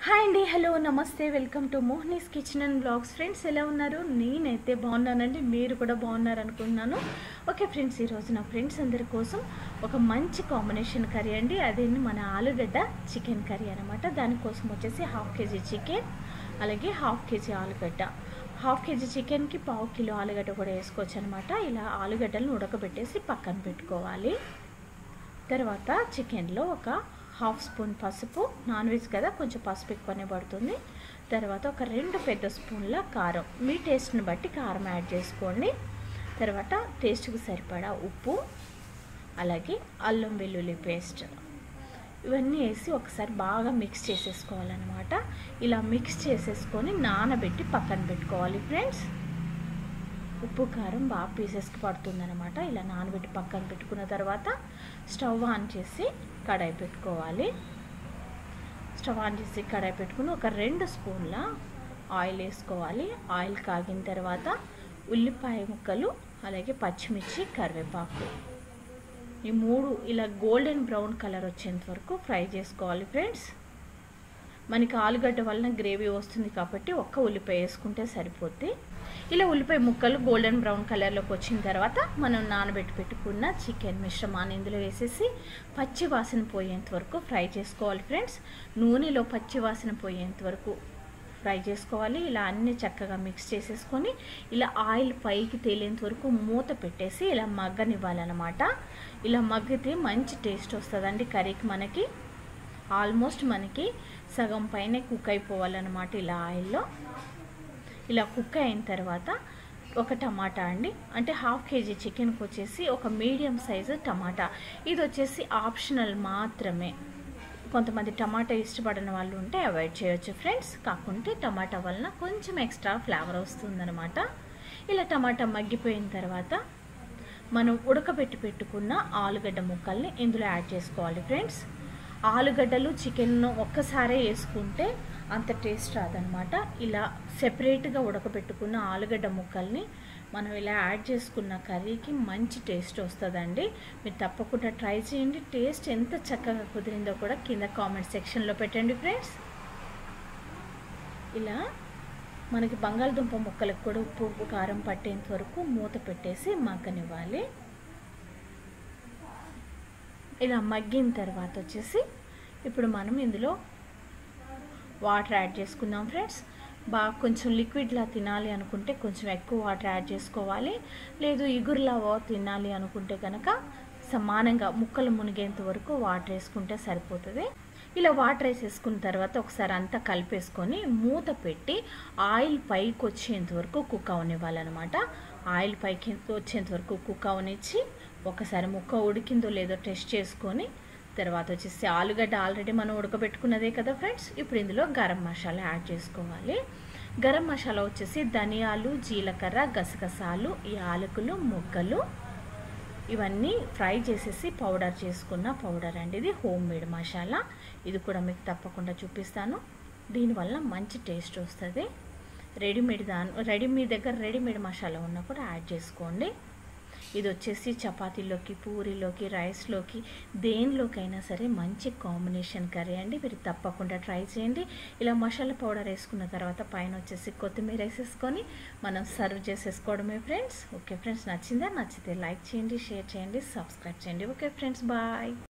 hi అండి hello నమస్తే welcome to Mohini's kitchen and vlogs friends ఎలా ఉన్నారు నేనైతే బాగున్నానండి మీరు కూడా బాగున్నారు అనుకుంటున్నాను ఓకే ఫ్రెండ్స్ ఈరోజు నా ఫ్రెండ్స్ అందరి కోసం ఒక మంచి కాంబినేషన్ కర్రీ అండి అదేంటి మన ఆలుగడ్డ చికెన్ కర్రీ అనమాట దానికోసం వచ్చేసి హాఫ్ కేజీ చికెన్ అలాగే హాఫ్ కేజీ ఆలుగడ్డ హాఫ్ కేజీ చికెన్కి పావు కిలో ఆలుగడ్డ కూడా వేసుకోవచ్చు అనమాట ఇలా ఆలుగడ్డలను ఉడకబెట్టేసి పక్కన పెట్టుకోవాలి తర్వాత చికెన్లో ఒక హాఫ్ స్పూన్ పసుపు నాన్ వెజ్ కదా కొంచెం పసుపు ఎక్కువనే పడుతుంది తర్వాత ఒక రెండు పెద్ద స్పూన్ల కారం మీ టేస్ట్ని బట్టి కారం యాడ్ చేసుకోండి తర్వాత టేస్ట్కి సరిపడా ఉప్పు అలాగే అల్లం వెల్లుల్లి పేస్ట్ ఇవన్నీ వేసి ఒకసారి బాగా మిక్స్ చేసేసుకోవాలన్నమాట ఇలా మిక్స్ చేసేసుకొని నానబెట్టి పక్కన పెట్టుకోవాలి ఫ్రెండ్స్ ఉప్పు కారం బాగా పీసెస్కి పడుతుందనమాట ఇలా నానబెట్టి పక్కన పెట్టుకున్న తర్వాత స్టవ్ ఆన్ చేసి కడాయి పెట్టుకోవాలి స్టవ్ ఆన్ చేసి కడాయి పెట్టుకుని ఒక రెండు స్పూన్ల ఆయిల్ వేసుకోవాలి ఆయిల్ కాగిన తర్వాత ఉల్లిపాయ ముక్కలు అలాగే పచ్చిమిర్చి కరివేపాకు ఈ మూడు ఇలా గోల్డెన్ బ్రౌన్ కలర్ వచ్చేంత వరకు ఫ్రై చేసుకోవాలి ఫ్రెండ్స్ మనకి ఆలుగడ్డ వలన గ్రేవీ వస్తుంది కాబట్టి ఒక్క ఉల్లిపాయ వేసుకుంటే సరిపోద్ది ఇలా ఉల్లిపాయ ముక్కలు గోల్డెన్ బ్రౌన్ కలర్లోకి వచ్చిన తర్వాత మనం నానబెట్టి పెట్టుకున్న చికెన్ మిశ్రమాన్ని ఇందులో వేసేసి పచ్చి వాసన పోయేంత వరకు ఫ్రై చేసుకోవాలి ఫ్రెండ్స్ నూనెలో పచ్చి వాసన పోయేంత వరకు ఫ్రై చేసుకోవాలి ఇలా అన్ని చక్కగా మిక్స్ చేసేసుకొని ఇలా ఆయిల్ పైకి తేలేంత వరకు మూత పెట్టేసి ఇలా మగ్గనివ్వాలన్నమాట ఇలా మగ్గితే మంచి టేస్ట్ వస్తుందండి కర్రీకి మనకి ఆల్మోస్ట్ మనకి సగం పైన కుక్ అయిపోవాలన్నమాట ఇలా ఆయిల్లో ఇలా కుక్ అయిన తర్వాత ఒక టమాటా అండి అంటే హాఫ్ కేజీ చికెన్కి వచ్చేసి ఒక మీడియం సైజు టమాటా ఇది వచ్చేసి ఆప్షనల్ మాత్రమే కొంతమంది టమాటా ఇష్టపడిన వాళ్ళు ఉంటే అవాయిడ్ చేయొచ్చు ఫ్రెండ్స్ కాకుంటే టమాటా వలన కొంచెం ఎక్స్ట్రా ఫ్లేవర్ వస్తుందన్నమాట ఇలా టమాటా మగ్గిపోయిన తర్వాత మనం ఉడకబెట్టి పెట్టుకున్న ఆలుగడ్డ ముక్కల్ని ఇందులో యాడ్ చేసుకోవాలి ఫ్రెండ్స్ ఆలుగడ్డలు చికెన్ ఒక్కసారే వేసుకుంటే అంత టేస్ట్ రాదనమాట ఇలా సెపరేట్గా ఉడకబెట్టుకున్న ఆలుగడ్డ ముక్కల్ని మనం ఇలా యాడ్ చేసుకున్న కర్రీకి మంచి టేస్ట్ వస్తుందండి మీరు తప్పకుండా ట్రై చేయండి టేస్ట్ ఎంత చక్కగా కుదిరిందో కూడా కింద కామెంట్ సెక్షన్లో పెట్టండి ఫ్రెండ్స్ ఇలా మనకి బంగాళదుంప ముక్కలకు కూడా ఉప్పు ఉప్పు కారం పట్టేంత వరకు మూత పెట్టేసి మగ్గనివ్వాలి ఇలా మగ్గిన తర్వాత వచ్చేసి ఇప్పుడు మనం ఇందులో వాటర్ యాడ్ చేసుకుందాం ఫ్రెండ్స్ బాగా కొంచెం లిక్విడ్లా తినాలి అనుకుంటే కొంచెం ఎక్కువ వాటర్ యాడ్ చేసుకోవాలి లేదు ఇగురులా తినాలి అనుకుంటే కనుక సమానంగా ముక్కలు మునిగేంత వరకు వాటర్ వేసుకుంటే సరిపోతుంది ఇలా వాటర్ వేసేసుకున్న తర్వాత ఒకసారి అంతా కలిపేసుకొని మూత పెట్టి ఆయిల్ పైకి వచ్చేంత వరకు కుక్ అవనివ్వాలన్నమాట ఆయిల్ పైకి వచ్చేంత వరకు కుక్ అవనిచ్చి ఒకసారి ముక్క ఉడికిందో లేదో టెస్ట్ చేసుకొని తర్వాత వచ్చేసి ఆలుగడ్డ ఆల్రెడీ మనం ఉడకబెట్టుకున్నదే కదా ఫ్రెండ్స్ ఇప్పుడు ఇందులో గరం మసాలా యాడ్ చేసుకోవాలి గరం మసాలా వచ్చేసి ధనియాలు జీలకర్ర గసగసాలు యాలకులు ముక్కలు ఇవన్నీ ఫ్రై చేసేసి పౌడర్ చేసుకున్న పౌడర్ అండి ఇది హోమ్ మేడ్ మసాలా ఇది కూడా మీకు తప్పకుండా చూపిస్తాను దీనివల్ల మంచి టేస్ట్ వస్తుంది రెడీమేడ్ దాని రెడీ మీ దగ్గర రెడీమేడ్ మసాలా ఉన్నా కూడా యాడ్ చేసుకోండి ఇది వచ్చేసి చపాతీలోకి పూరీలోకి రైస్లోకి దేనిలోకైనా సరే మంచి కాంబినేషన్ కర్రీ అండి మీరు తప్పకుండా ట్రై చేయండి ఇలా మసాలా పౌడర్ వేసుకున్న తర్వాత పైన వచ్చేసి కొత్తిమీర వేసేసుకొని మనం సర్వ్ చేసేసుకోవడమే ఫ్రెండ్స్ ఓకే ఫ్రెండ్స్ నచ్చిందా నచ్చితే లైక్ చేయండి షేర్ చేయండి సబ్స్క్రైబ్ చేయండి ఓకే ఫ్రెండ్స్ బాయ్